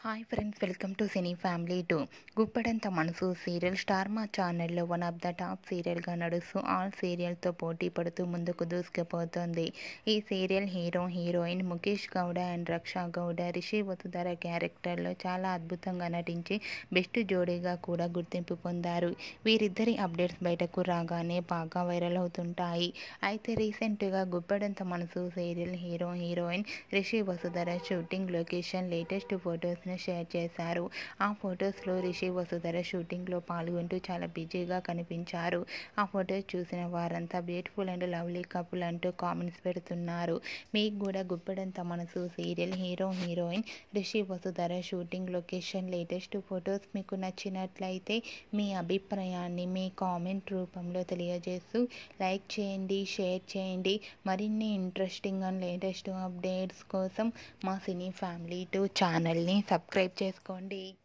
hi friends welcome to cine family two Guppedantha Manasu serial star మా ఛానల్లో one of the top సీరియల్గా నడుస్తూ all సీరియల్తో పోటీ పడుతూ ముందుకు దూసుకుపోతుంది ఈ serial hero heroine Mukesh Gowda and Raksha Gowda Rishi Vasudhara క్యారెక్టర్లో చాలా అద్భుతంగా నటించి బెస్ట్ జోడీగా కూడా గుర్తింపు పొందారు వీరిద్దరి అప్డేట్స్ బయటకు రాగానే బాగా వైరల్ అవుతుంటాయి అయితే రీసెంట్గా Guppedantha Manasu serial hero heroine Rishi Vasudhara shooting location latest ఫొటోస్ను షేర్ చేశారు ఆ ఫొటోస్లో రిషి వసుధర షూటింగ్లో పాల్గొంటూ చాలా బిజీగా కనిపించారు ఆ ఫొటోస్ చూసిన వారంతా బ్యూటిఫుల్ అండ్ లవ్లీ కపుల్ అంటూ కామెంట్స్ పెడుతున్నారు మీకు కూడా Guppedantha Manasu serial hero heroine Rishi Vasudhara shooting location latest photos మీకు నచ్చినట్లయితే మీ అభిప్రాయాన్ని మీ కామెంట్ రూపంలో తెలియజేస్తూ లైక్ చేయండి షేర్ చేయండి మరిన్ని ఇంట్రెస్టింగ్ అండ్ లేటెస్ట్ అప్డేట్స్ కోసం మా సినీ ఫ్యామిలీ టూ ఛానల్ని సబ్స్క్రైబ్ చేసుకోండి